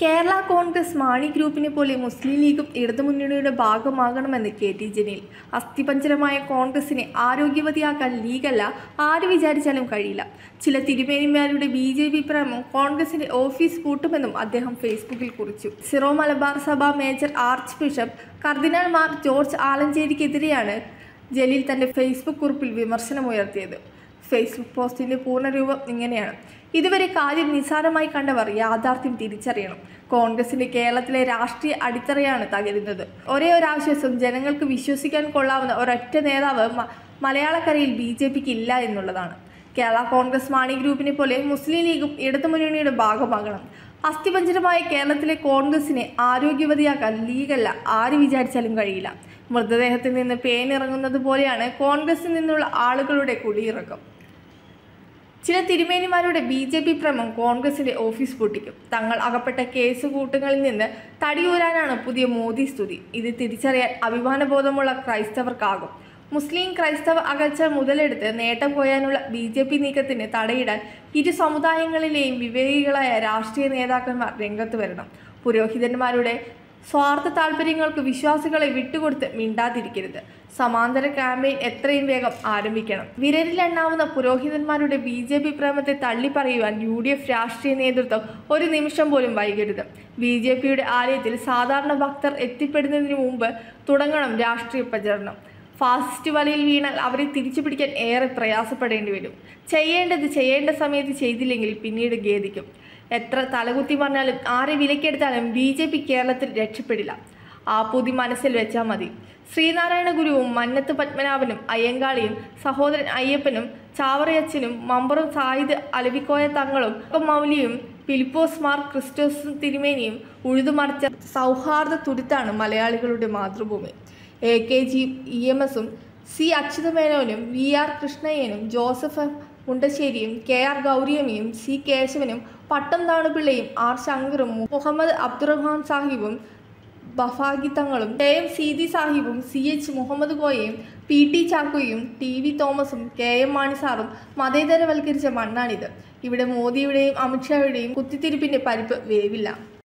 കേരള കോൺഗ്രസ് മാണി ഗ്രൂപ്പിനെ പോലെ മുസ്ലിം ലീഗും ഇടതുമുന്നണിയുടെ ഭാഗമാകണമെന്ന് കെ ടി ജലീൽ അസ്ഥിപഞ്ചരമായ കോൺഗ്രസിനെ ആരോഗ്യവതിയാക്കാൻ ലീഗല്ല ആര് വിചാരിച്ചാലും കഴിയില്ല ചില തിരുമേനിമാരുടെ ബി ജെ പി പ്രേമം കോൺഗ്രസിന്റെ ഓഫീസ് പൂട്ടുമെന്നും അദ്ദേഹം ഫേസ്ബുക്കിൽ കുറിച്ചു സിറോ മലബാർ സഭ major archbishop cardinal Mar George ആലഞ്ചേരിക്കെതിരെയാണ് ജലീൽ തന്റെ ഫേസ്ബുക്ക് കുറിപ്പിൽ വിമർശനമുയർത്തിയത് ഫേസ്ബുക്ക് പോസ്റ്റിന്റെ പൂർണ്ണരൂപം ഇങ്ങനെയാണ് ഇതുവരെ കാര്യം നിസ്സാരമായി കണ്ടവർ യാഥാർത്ഥ്യം തിരിച്ചറിയണം കോൺഗ്രസിന്റെ കേരളത്തിലെ രാഷ്ട്രീയ അടിത്തറയാണ് തകരുന്നത് ഒരേ ഒരു ആശ്വാസം ജനങ്ങൾക്ക് വിശ്വസിക്കാൻ കൊള്ളാവുന്ന ഒരൊറ്റ നേതാവ് മ- മലയാളക്കരയിൽ ബി ജെ പിക്ക് ഇല്ല എന്നുള്ളതാണ് കേരള കോൺഗ്രസ് മാണി ഗ്രൂപ്പിനെ പോലെ മുസ്ലിം ലീഗും ഇടതുമുന്നണിയുടെ ഭാഗമാകണം അസ്ഥിപഞ്ചരമായ കേരളത്തിലെ കോൺഗ്രസിനെ ആരോഗ്യവതിയാക്കാൻ ലീഗല്ല ആര് വിചാരിച്ചാലും കഴിയില്ല മൃതദേഹത്തിൽ നിന്ന് പേനിറങ്ങുന്നത് പോലെയാണ് കോൺഗ്രസിൽ നിന്നുള്ള ആളുകളുടെ കുടിയിറക്കം ചില തിരുമേനിമാരുടെ ബി ജെ പി ഭ്രമം കോൺഗ്രസിന്റെ ഓഫീസ് പൂട്ടിക്കും തങ്ങൾ അകപ്പെട്ട കേസ് കൂട്ടുകളിൽ നിന്ന് തടിയൂരാനാണ് പുതിയ മോദി സ്തുതി ഇത് തിരിച്ചറിയാൻ അഭിമാനബോധമുള്ള ക്രൈസ്തവർക്കാകും മുസ്ലിം ക്രൈസ്തവ അകൽച്ച മുതലെടുത്ത് നേട്ടം കൊയ്യാനുള്ള ബി ജെ പി നീക്കത്തിന് തടയിടാൻ ഇരു സമുദായങ്ങളിലെയും വിവേകികളായ രാഷ്ട്രീയ നേതാക്കന്മാർ രംഗത്ത് വരണം പുരോഹിതന്മാരുടെ സ്വാർത്ഥ താല്പര്യങ്ങൾക്ക് വിശ്വാസികളെ വിട്ടുകൊടുത്ത് മിണ്ടാതിരിക്കരുത് സമാന്തര ക്യാമ്പയിൻ എത്രയും വേഗം ആരംഭിക്കണം വിരലിലെണ്ണാവുന്ന പുരോഹിതന്മാരുടെ ബി ജെ പി പ്രേമത്തെ തള്ളിപ്പറയുവാൻ യു ഡി എഫ് രാഷ്ട്രീയ നേതൃത്വം ഒരു നിമിഷം പോലും വൈകരുത് ബി ജെ പിയുടെ ആലയത്തിൽ സാധാരണ ഭക്തർ എത്തിപ്പെടുന്നതിന് മുമ്പ് തുടങ്ങണം രാഷ്ട്രീയ പ്രചരണം ഫാസിസ്റ്റ് വലയിൽ വീണാൽ അവരെ തിരിച്ചു പിടിക്കാൻ ഏറെ പ്രയാസപ്പെടേണ്ടി വരും ചെയ്യേണ്ടത് ചെയ്യേണ്ട സമയത്ത് ചെയ്തില്ലെങ്കിൽ പിന്നീട് ഖേദിക്കും എത്ര തലകുത്തി പറഞ്ഞാലും ആരെ വിലക്കെടുത്താലും ബി ജെ പി കേരളത്തിൽ രക്ഷപ്പെടില്ല ആ പൊതി മനസ്സിൽ വെച്ചാൽ മതി ശ്രീനാരായണ ഗുരുവും മന്നത്ത് പത്മനാഭനും അയ്യങ്കാളിയും സഹോദരൻ അയ്യപ്പനും ചാവറയച്ചനും മമ്പറും സായിദ് അലവിക്കോയ തങ്ങളും മൗലിയും ഫിലിപ്പോസ് മാർ ക്രിസ്റ്റോസും തിരുമേനിയും ഉഴുതുമറിച്ച സൗഹാർദ്ദ തുരുത്താണ് മലയാളികളുടെ മാതൃഭൂമി A K G E M എസും സി അച്യുതമേനോനും വി ആർ കൃഷ്ണയ്യനും ജോസഫ് എഫ് മുണ്ടശ്ശേരിയും കെ ആർ ഗൗരിയമ്മയും സി കേശവനും പട്ടം താണുപിള്ളയും ആർ ശങ്കറും മുഹമ്മദ് അബ്ദുറഹ്മാൻ സാഹിബും ബഫാഗി തങ്ങളും കെ എം സീതി സാഹിബും സി എച്ച് മുഹമ്മദ് കോയയും പി ടി ചാക്കോയും ടി വി തോമസും കെ എം മാണിസാറും മതേതരവൽക്കരിച്ച മണ്ണാണിത് ഇവിടെ മോദിയുടെയും അമിത്ഷായുടെയും കുത്തിത്തിരിപ്പിന്റെ പരിപ്പ് വേവില്ല